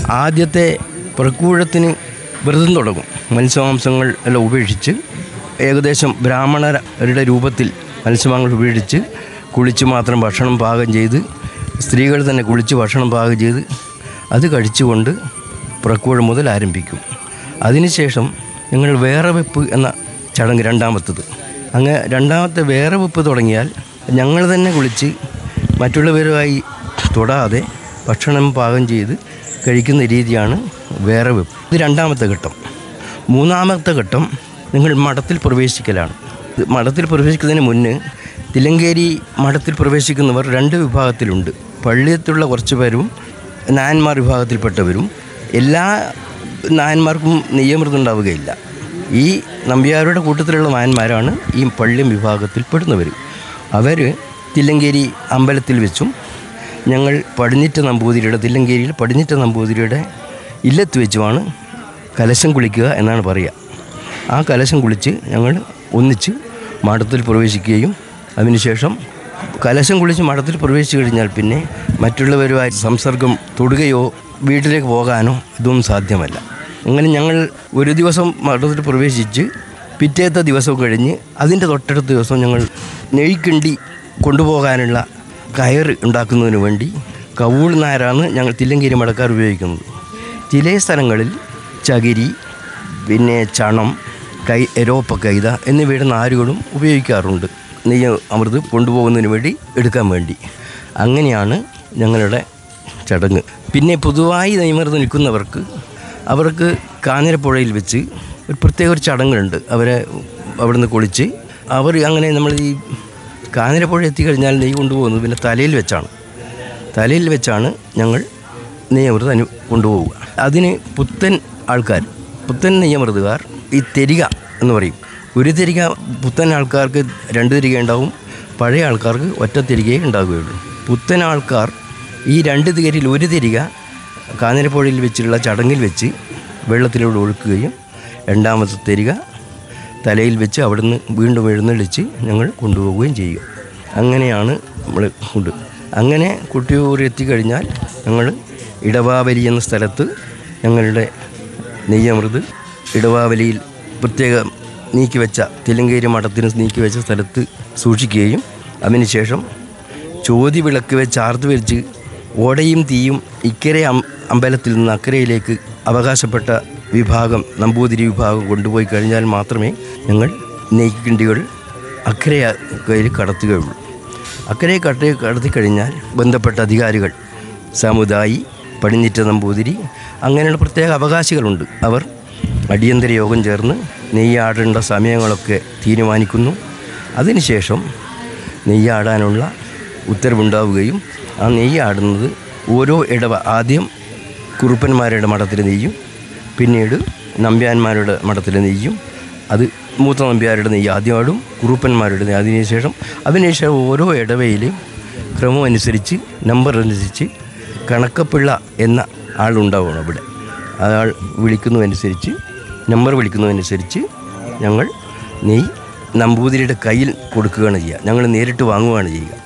ആദ്യത്തെ പ്രക്കൂഴത്തിന് വ്രതം തുടങ്ങും മത്സ്യമാംസങ്ങൾ എല്ലാം ഉപേക്ഷിച്ച് ഏകദേശം ബ്രാഹ്മണരുടെ രൂപത്തിൽ മത്സ്യമാംസങ്ങൾ ഉപേക്ഷിച്ച് കുളിച്ച് മാത്രം ഭക്ഷണം പാകം ചെയ്ത് സ്ത്രീകൾ തന്നെ കുളിച്ച് ഭക്ഷണം പാകം ചെയ്ത് അത് കഴിച്ചുകൊണ്ട് പ്രക്കൂഴം മുതൽ ആരംഭിക്കും അതിനുശേഷം ഞങ്ങൾ വേറെ വെപ്പ് എന്ന ചടങ്ങ് രണ്ടാമത്തത് അങ്ങ് രണ്ടാമത്തെ വേറെ വെപ്പ് തുടങ്ങിയാൽ ഞങ്ങൾ തന്നെ കുളിച്ച് മറ്റുള്ളവരുമായി തൊടാതെ ഭക്ഷണം പാകം ചെയ്ത് കഴിക്കുന്ന രീതിയാണ് വേറെ വെപ്പ് ഇത് രണ്ടാമത്തെ ഘട്ടം മൂന്നാമത്തെ ഘട്ടം നിങ്ങൾ മഠത്തിൽ പ്രവേശിക്കലാണ് ഇത് മഠത്തിൽ പ്രവേശിക്കുന്നതിന് മുന്നേ തിലങ്കേരി മഠത്തിൽ പ്രവേശിക്കുന്നവർ രണ്ട് വിഭാഗത്തിലുണ്ട് പള്ളിയത്തുള്ള കുറച്ച് പേരും നായന്മാർ വിഭാഗത്തിൽപ്പെട്ടവരും എല്ലാ നായന്മാർക്കും നെയ്യമൃതം ഉണ്ടാവുകയില്ല ഈ നമ്പ്യാരുടെ കൂട്ടത്തിലുള്ള നായന്മാരാണ് ഈ പള്ളിയം വിഭാഗത്തിൽപ്പെടുന്നവർ അവർ തില്ലങ്കേരി അമ്പലത്തിൽ വെച്ചും ഞങ്ങൾ പടിഞ്ഞിറ്റ നമ്പൂതിരിയുടെ തില്ലങ്കേരിയിൽ പടിഞ്ഞിറ്റ നമ്പൂതിരിയുടെ ഇല്ലത്ത് വെച്ചുമാണ് കലശം കുളിക്കുക എന്നാണ് പറയുക ആ കലശം കുളിച്ച് ഞങ്ങൾ ഒന്നിച്ച് മഠത്തിൽ പ്രവേശിക്കുകയും അതിനുശേഷം കലശം കുളിച്ച് മഠത്തിൽ പ്രവേശിച്ചു കഴിഞ്ഞാൽ പിന്നെ മറ്റുള്ളവരുമായി സംസർഗം തൊടുകയോ വീട്ടിലേക്ക് പോകാനോ ഇതൊന്നും സാധ്യമല്ല അങ്ങനെ ഞങ്ങൾ ഒരു ദിവസം മഠത്തിൽ പ്രവേശിച്ച് പിറ്റേത്തെ ദിവസം കഴിഞ്ഞ് അതിൻ്റെ തൊട്ടടുത്ത ദിവസം ഞങ്ങൾ നെയ്ക്കിണ്ടി കൊണ്ടുപോകാനുള്ള കയർ ഉണ്ടാക്കുന്നതിന് വേണ്ടി കവൂൾ നാരാണ് ഞങ്ങൾ തില്ലങ്കേരി മടക്കാർ ഉപയോഗിക്കുന്നത് ചില സ്ഥലങ്ങളിൽ ചകിരി പിന്നെ ചണം കൈ എരോപ്പ കൈത എന്നിവയുടെ നാരുകളും ഉപയോഗിക്കാറുണ്ട് നെയ്യ് അമൃത് കൊണ്ടുപോകുന്നതിന് വേണ്ടി എടുക്കാൻ വേണ്ടി അങ്ങനെയാണ് ഞങ്ങളുടെ ചടങ്ങ് പിന്നെ പൊതുവായി നെയ്മൃത് നിൽക്കുന്നവർക്ക് അവർക്ക് കാഞ്ഞിരപ്പുഴയിൽ വെച്ച് ഒരു പ്രത്യേക ഒരു ചടങ്ങുണ്ട് അവരെ അവിടുന്ന് കുളിച്ച് അവർ അങ്ങനെ നമ്മൾ ഈ കാഞ്ഞിരപ്പുഴ എത്തിക്കഴിഞ്ഞാൽ നെയ്യ് കൊണ്ടുപോകുന്നത് പിന്നെ തലയിൽ വെച്ചാണ് തലയിൽ വെച്ചാണ് ഞങ്ങൾ നെയ്യമൃത് അനു കൊണ്ടുപോവുക അതിന് പുത്തൻ ആൾക്കാർ പുത്തൻ നെയ്യമൃതുകാർ ഈ തെരിക എന്ന് പറയും ഒരു തിരിക പുത്തൻ ആൾക്കാർക്ക് രണ്ട് തിരിക ഉണ്ടാവും പഴയ ആൾക്കാർക്ക് ഒറ്റ തിരികയെ ഉണ്ടാവുകയുള്ളൂ പുത്തൻ ആൾക്കാർ ഈ രണ്ട് തികരിൽ ഒരു തിരിക കാഞ്ഞിരപ്പുഴയിൽ വെച്ചുള്ള ചടങ്ങിൽ വെച്ച് വെള്ളത്തിലൂടെ ഒഴുക്കുകയും രണ്ടാമത്തെ തിരിക തലയിൽ വെച്ച് അവിടുന്ന് വീണ്ടും എഴുന്നള്ളിച്ച് ഞങ്ങൾ കൊണ്ടുപോവുകയും ചെയ്യും അങ്ങനെയാണ് നമ്മൾ കൊണ്ട് അങ്ങനെ കുട്ടിയൂർ എത്തിക്കഴിഞ്ഞാൽ ഞങ്ങൾ ഇടവാവലി എന്ന സ്ഥലത്ത് ഞങ്ങളുടെ നെയ്യമൃത് ഇടവാവലിയിൽ പ്രത്യേകം നീക്കി വെച്ച തെലുങ്കേരി മഠത്തിന് നീക്കി വെച്ച സ്ഥലത്ത് സൂക്ഷിക്കുകയും അതിനുശേഷം ചോതി വിളക്ക് വെച്ച് ആർത്ത് വെച്ച് ഓടയും തീയും ഇക്കരെ അം- അമ്പലത്തിൽ നിന്ന് അക്കരയിലേക്ക് അവകാശപ്പെട്ട വിഭാഗം നമ്പൂതിരി വിഭാഗം കൊണ്ടുപോയി കഴിഞ്ഞാൽ മാത്രമേ ഞങ്ങൾ നെയ്ക്കിണ്ടികൾ അക്കരെ കയ്യിൽ കടത്തുകയുള്ളൂ അക്കരെ കട്ട് കടത്തി കഴിഞ്ഞാൽ ബന്ധപ്പെട്ട അധികാരികൾ സമുദായി പടിഞ്ഞിറ്റ നമ്പൂതിരി അങ്ങനെയുള്ള പ്രത്യേക അവകാശികളുണ്ട് അവർ അടിയന്തര യോഗം ചേർന്ന് നെയ്യാടേണ്ട സമയങ്ങളൊക്കെ തീരുമാനിക്കുന്നു അതിനുശേഷം നെയ്യാടാനുള്ള ഉത്തരവുണ്ടാവുകയും ആ നെയ്യാടുന്നത് ഓരോ ഇടവ ആദ്യം കുറുപ്പന്മാരുടെ മഠത്തിൽ നെയ്യും പിന്നീട് നമ്പ്യാന്മാരുടെ മഠത്തിൽ നെയ്യും അത് മൂത്ത നമ്പ്യാരുടെ നെയ്യ് ആദ്യം ആടും കുറുപ്പന്മാരുടെ നെയ്യ് അതിനുശേഷം അതിനുശേഷം ഓരോ ഇടവയിലെയും ക്രമം അനുസരിച്ച് നമ്പർ അനുസരിച്ച് കണക്കപ്പിള്ള എന്ന ആളുണ്ടാവണം അവിടെ അയാൾ വിളിക്കുന്നതനുസരിച്ച് നമ്പർ വിളിക്കുന്നതനുസരിച്ച് ഞങ്ങൾ നെയ്യ് നമ്പൂതിരിയുടെ കയ്യിൽ കൊടുക്കുകയാണ് ചെയ്യുക ഞങ്ങൾ നേരിട്ട് വാങ്ങുകയാണ് ചെയ്യുക